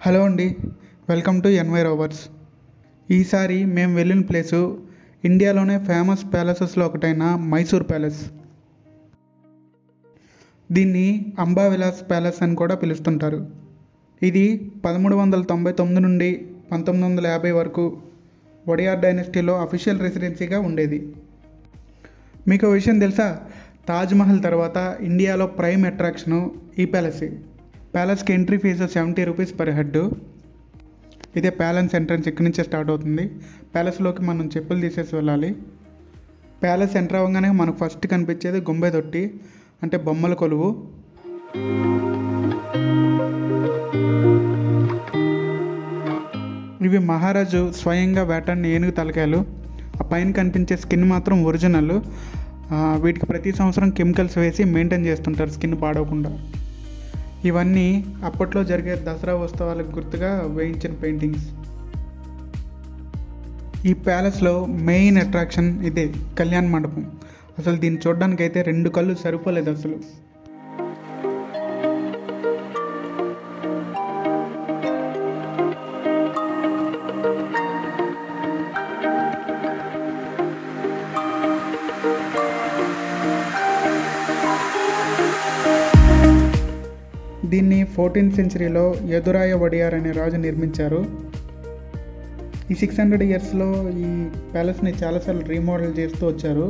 hello అండి welcome to NY Rovers ఈసారి మేము వెళ్ళిన ప్లేసు ఇండియాలోనే ఫేమస్ ప్యాలెసెస్లో ఒకటైన మైసూర్ ప్యాలెస్ దీన్ని అంబావిలాస్ ప్యాలెస్ అని కూడా పిలుస్తుంటారు ఇది పదమూడు వందల తొంభై తొమ్మిది నుండి పంతొమ్మిది వందల యాభై వరకు ఒడియార్ డైనెస్టీలో అఫీషియల్ రెసిడెన్సీగా ఉండేది మీకు ఓ విషయం తెలుసా తాజ్మహల్ తర్వాత ఇండియాలో ప్రైమ్ అట్రాక్షను ఈ ప్యాలెస్ ప్యాలెస్కి entry fee seventy rupees per head ఇదే ప్యాలెస్ ఎంట్రన్స్ ఇక్కడి నుంచే స్టార్ట్ అవుతుంది ప్యాలెస్లోకి మనం చెప్పులు తీసేసి వెళ్ళాలి ప్యాలెస్ ఎంటర్ అవ్వగానే మనకు ఫస్ట్ కనిపించేది గొంబె తొట్టి అంటే బొమ్మల కొలువు ఇవి మహారాజు స్వయంగా వేటాడిన ఏనుగు తలకాయలు ఆ పైన కనిపించే స్కిన్ మాత్రం ఒరిజినల్ వీటికి ప్రతి సంవత్సరం కెమికల్స్ వేసి మెయింటైన్ చేస్తుంటారు స్కిన్ పాడవకుండా ఇవన్నీ అప్పట్లో జరిగే దసరా ఉత్సవాలకు గుర్తుగా వేయించిన పెయింటింగ్స్ ఈ ప్యాలెస్లో మెయిన్ అట్రాక్షన్ ఇదే కళ్యాణ మండపం అసలు దీన్ని చూడడానికి అయితే రెండు కళ్ళు సరిపోలేదు అసలు దీన్ని ఫోర్టీన్త్ సెంచరీలో యదురాయ వడియార్ అనే రాజు నిర్మించారు ఈ సిక్స్ హండ్రెడ్ ఇయర్స్లో ఈ ప్యాలెస్ని చాలాసార్లు రీమోడల్ చేస్తూ వచ్చారు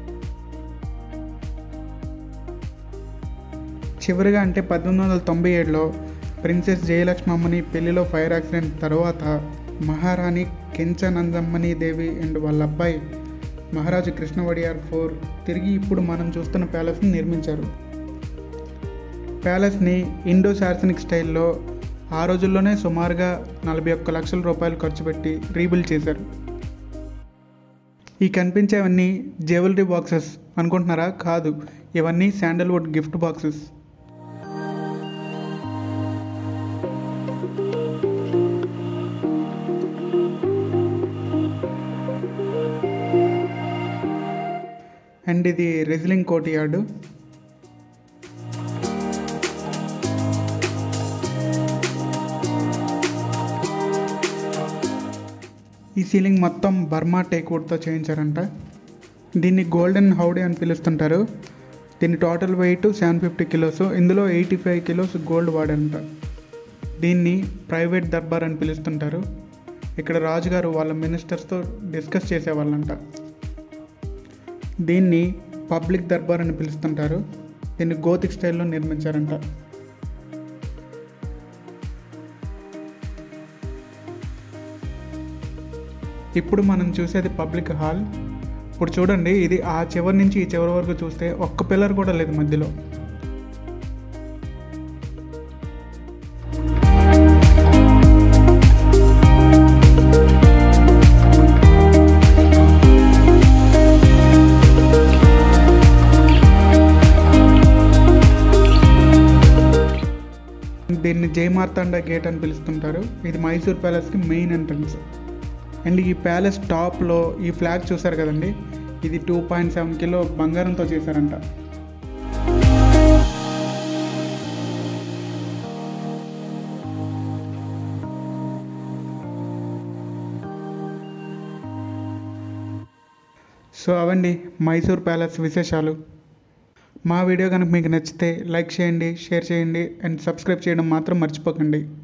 చివరిగా అంటే పద్దెనిమిది వందల తొంభై ఏడులో ప్రిన్సెస్ జయలక్ష్మమ్మని పెళ్లిలో ఫైర్ యాక్సిడెంట్ తర్వాత మహారాణి కెంచనందమ్మని దేవి అండ్ వాళ్ళ అబ్బాయి మహారాజు కృష్ణ వడియార్ ఫోర్ తిరిగి ఇప్పుడు మనం చూస్తున్న ప్యాలెస్ని నిర్మించారు ప్యాలెస్ని ఇండో శార్సనిక్ స్టైల్లో ఆ రోజుల్లోనే సుమారుగా నలభై ఒక్క లక్షల రూపాయలు ఖర్చు పెట్టి రీబిల్డ్ చేశారు ఈ కనిపించేవన్నీ జ్యువెలరీ బాక్సెస్ అనుకుంటున్నారా కాదు ఇవన్నీ శాండల్వుడ్ గిఫ్ట్ బాక్సెస్ అండ్ ఇది రెజ్లింగ్ కోర్ట్ యార్డు ఈ సీలింగ్ మొత్తం బర్మా టేక్వుడ్తో చేయించారంట దీన్ని గోల్డెన్ హౌడీ అని పిలుస్తుంటారు దీని total weight seven fifty kilos ఇందులో ఎయిటీ ఫైవ్ కిలోస్ గోల్డ్ వాడంట దీన్ని ప్రైవేట్ దర్బార్ అని పిలుస్తుంటారు ఇక్కడ రాజుగారు వాళ్ళ మినిస్టర్స్తో డిస్కస్ చేసేవాళ్ళంట దీన్ని పబ్లిక్ దర్బార్ అని పిలుస్తుంటారు దీన్ని గోతిక్ స్టైల్లో నిర్మించారంట ఇప్పుడు మనం చూసేది పబ్లిక్ హాల్ ఇప్పుడు చూడండి ఇది ఆ చివరి నుంచి ఈ చివరి వరకు చూస్తే ఒక్క పిల్లర్ కూడా లేదు మధ్యలో దీన్ని జయమార్తాండ గేట్ అని పిలుస్తుంటారు ఇది మైసూర్ ప్యాలెస్కి మెయిన్ ఎంట్రన్స్ అండ్ ఈ ప్యాలెస్ టాప్లో ఈ ఫ్లాగ్ చూసారు కదండి ఇది టూ పాయింట్ సెవెన్ కిలో బంగారంతో చేశారంట సో అవండి మైసూర్ ప్యాలెస్ విశేషాలు మా వీడియో కనుక మీకు నచ్చితే లైక్ చేయండి షేర్ చేయండి అండ్ సబ్స్క్రైబ్ చేయడం మాత్రం మర్చిపోకండి